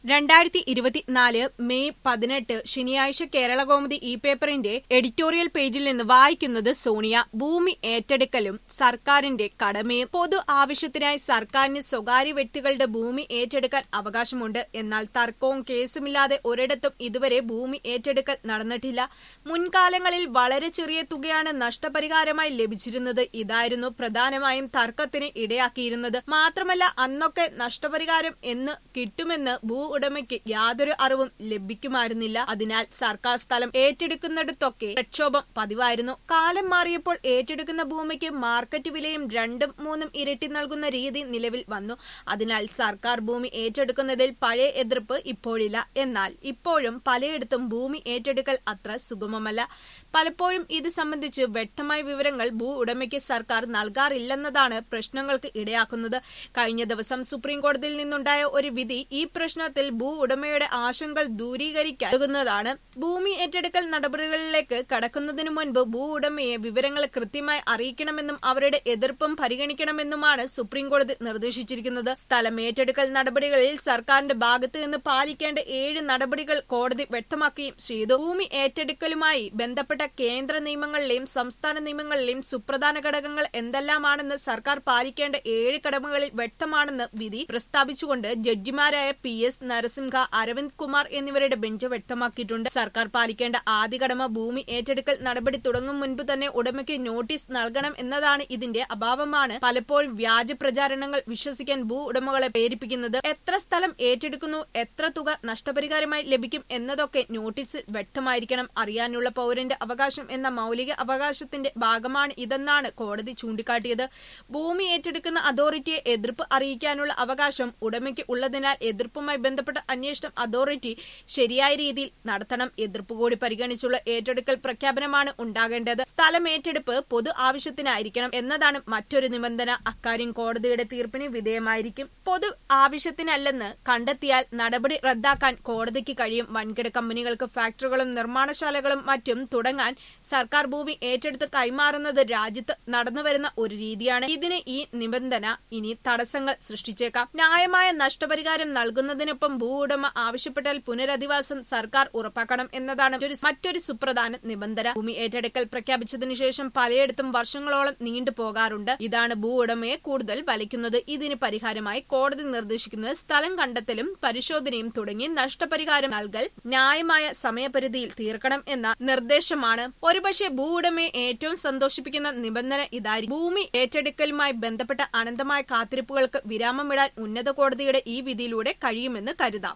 രണ്ടായിരത്തി ഇരുപത്തിനാല് മെയ് പതിനെട്ട് ശനിയാഴ്ച കേരളകൗമുദി ഇ പേപ്പറിന്റെ എഡിറ്റോറിയൽ പേജിൽ നിന്ന് വായിക്കുന്നത് സോണിയ ഭൂമി ഏറ്റെടുക്കലും സർക്കാരിന്റെ കടമയും പൊതു ആവശ്യത്തിനായി സർക്കാരിന് സ്വകാര്യ വ്യക്തികളുടെ ഭൂമി ഏറ്റെടുക്കാൻ അവകാശമുണ്ട് എന്നാൽ തർക്കവും കേസുമില്ലാതെ ഒരിടത്തും ഇതുവരെ ഭൂമി ഏറ്റെടുക്കൽ നടന്നിട്ടില്ല മുൻകാലങ്ങളിൽ വളരെ ചെറിയ തുകയാണ് നഷ്ടപരിഹാരമായി ലഭിച്ചിരുന്നത് ഇതായിരുന്നു പ്രധാനമായും തർക്കത്തിന് ഇടയാക്കിയിരുന്നത് മാത്രമല്ല അന്നൊക്കെ നഷ്ടപരിഹാരം എന്ന് കിട്ടുമെന്ന് ഭൂ ഉടമയ്ക്ക് യാതൊരു അറിവും ലഭിക്കുമായിരുന്നില്ല അതിനാൽ സർക്കാർ സ്ഥലം ഏറ്റെടുക്കുന്നിടത്തൊക്കെ പ്രക്ഷോഭം പതിവായിരുന്നു കാലം മാറിയപ്പോൾ ഏറ്റെടുക്കുന്ന ഭൂമിക്ക് മാർക്കറ്റ് വിലയും രണ്ടും മൂന്നും ഇരട്ടി നൽകുന്ന രീതി നിലവിൽ വന്നു അതിനാൽ സർക്കാർ ഭൂമി ഏറ്റെടുക്കുന്നതിൽ പഴയ എതിർപ്പ് ഇപ്പോഴില്ല എന്നാൽ ഇപ്പോഴും പലയിടത്തും ഭൂമി ഏറ്റെടുക്കൽ അത്ര സുഗമമല്ല പലപ്പോഴും ഇത് സംബന്ധിച്ച് വ്യക്തമായ വിവരങ്ങൾ ഭൂ ഉടമയ്ക്ക് സർക്കാർ നൽകാറില്ലെന്നതാണ് പ്രശ്നങ്ങൾക്ക് ഇടയാക്കുന്നത് കഴിഞ്ഞ ദിവസം സുപ്രീം കോടതിയിൽ നിന്നുണ്ടായ ഒരു വിധി ഈ പ്രശ്നത്തിൽ ഭൂ ഉടമയുടെ ആശങ്കകൾ ദൂരീകരിക്കുന്നതാണ് ഭൂമി ഏറ്റെടുക്കൽ നടപടികളിലേക്ക് കടക്കുന്നതിനു മുൻപ് ഭൂ ഉടമയെ വിവരങ്ങൾ കൃത്യമായി അറിയിക്കണമെന്നും അവരുടെ എതിർപ്പും പരിഗണിക്കണമെന്നുമാണ് സുപ്രീം കോടതി നിർദ്ദേശിച്ചിരിക്കുന്നത് സ്ഥലം ഏറ്റെടുക്കൽ നടപടികളിൽ സർക്കാരിന്റെ ഭാഗത്ത് നിന്ന് പാലിക്കേണ്ട ഏഴ് നടപടികൾ കോടതി വ്യക്തമാക്കുകയും ചെയ്തു ഭൂമി ഏറ്റെടുക്കലുമായി ബന്ധപ്പെട്ട കേന്ദ്ര നിയമങ്ങളിലെയും സംസ്ഥാന നിയമങ്ങളിലെയും സുപ്രധാന ഘടകങ്ങൾ എന്തെല്ലാമാണെന്ന് സർക്കാർ പാലിക്കേണ്ട ഏഴ് കടമകളിൽ വ്യക്തമാണെന്ന് വിധി പ്രസ്താവിച്ചുകൊണ്ട് ജഡ്ജിമാരായ പി എസ് നരസിംഹ അരവിന്ദ് കുമാർ എന്നിവരുടെ ബെഞ്ച് വ്യക്തമാക്കിയിട്ടുണ്ട് സർക്കാർ പാലിക്കേണ്ട ആദ്യ കടമ ഭൂമി ഏറ്റെടുക്കൽ നടപടി തുടങ്ങും മുൻപ് തന്നെ ഉടമയ്ക്ക് നോട്ടീസ് നൽകണം എന്നതാണ് ഇതിന്റെ അഭാവമാണ് പലപ്പോഴും വ്യാജ പ്രചാരണങ്ങൾ വിശ്വസിക്കാൻ ഭൂ ഉടമകളെ പ്രേരിപ്പിക്കുന്നത് എത്ര സ്ഥലം ഏറ്റെടുക്കുന്നു എത്ര തുക നഷ്ടപരിഹാരമായി ലഭിക്കും എന്നതൊക്കെ നോട്ടീസിൽ വ്യക്തമായിരിക്കണം അറിയാനുള്ള പൗരന്റെ അവകാശം എന്ന മൌലിക അവകാശത്തിന്റെ ഭാഗമാണ് ഇതെന്നാണ് കോടതി ചൂണ്ടിക്കാട്ടിയത് ഭൂമി ഏറ്റെടുക്കുന്ന അതോറിറ്റിയെ എതിർപ്പ് അറിയിക്കാനുള്ള അവകാശം ഉടമയ്ക്ക് ഉള്ളതിനാൽ എതിർപ്പുമായി ബന്ധപ്പെട്ട അന്വേഷണം അതോറിറ്റി ശരിയായ രീതിയിൽ നടത്തണം എതിർപ്പ് കൂടി പരിഗണിച്ചുള്ള ഏറ്റെടുക്കൽ പ്രഖ്യാപനമാണ് ഉണ്ടാകേണ്ടത് സ്ഥലം ഏറ്റെടുപ്പ് പൊതു ആവശ്യത്തിനായിരിക്കണം എന്നതാണ് മറ്റൊരു നിബന്ധന അക്കാര്യം കോടതിയുടെ തീർപ്പിന് വിധേയമായിരിക്കും പൊതു ആവശ്യത്തിനല്ലെന്ന് കണ്ടെത്തിയാൽ നടപടി റദ്ദാക്കാൻ കോടതിക്ക് കഴിയും വൻകിട കമ്പനികൾക്ക് ഫാക്ടറികളും നിർമ്മാണശാലകളും മറ്റും തുടങ്ങാൻ സർക്കാർ ഭൂമി ഏറ്റെടുത്ത് കൈമാറുന്നത് രാജ്യത്ത് നടന്നുവരുന്ന ഒരു രീതിയാണ് ഇതിന് ഈ നിബന്ധന ഇനി തടസ്സങ്ങൾ സൃഷ്ടിച്ചേക്കാം ന്യായമായ നഷ്ടപരിഹാരം നൽകുന്നതിനൊപ്പം ഭൂ ഉടമ ആവശ്യപ്പെട്ടാൽ പുനരധിവാസം സർക്കാർ ഉറപ്പാക്കണം എന്നതാണ് ഒരു- മറ്റൊരു സുപ്രധാന നിബന്ധന ഭൂമി ഏറ്റെടുക്കൽ പ്രഖ്യാപിച്ചതിനു ശേഷം പലയിടത്തും വർഷങ്ങളോളം നീണ്ടു പോകാറുണ്ട് ഇതാണ് ഭൂ ഉടമയെ കൂടുതൽ വലിക്കുന്നത് ഇതിന് പരിഹാരമായി കോടതി നിർദ്ദേശിക്കുന്നത് സ്ഥലം കണ്ടെത്തലും പരിശോധനയും തുടങ്ങി നഷ്ടപരിഹാരം നൽകൽ ന്യായമായ സമയപരിധിയിൽ തീർക്കണം എന്ന നിർദ്ദേശമാണ് ഒരുപക്ഷെ ഭൂ ഉടമയെ ഏറ്റവും സന്തോഷിപ്പിക്കുന്ന നിബന്ധന ഇതായിരിക്കും ഭൂമി ഏറ്റെടുക്കലുമായി ബന്ധപ്പെട്ട അനന്തമായ കാത്തിരിപ്പുകൾക്ക് വിരാമമിടാൻ ഉന്നത കോടതിയുടെ ഈ വിധിയിലൂടെ കഴിയുമെന്ന് കരുതാം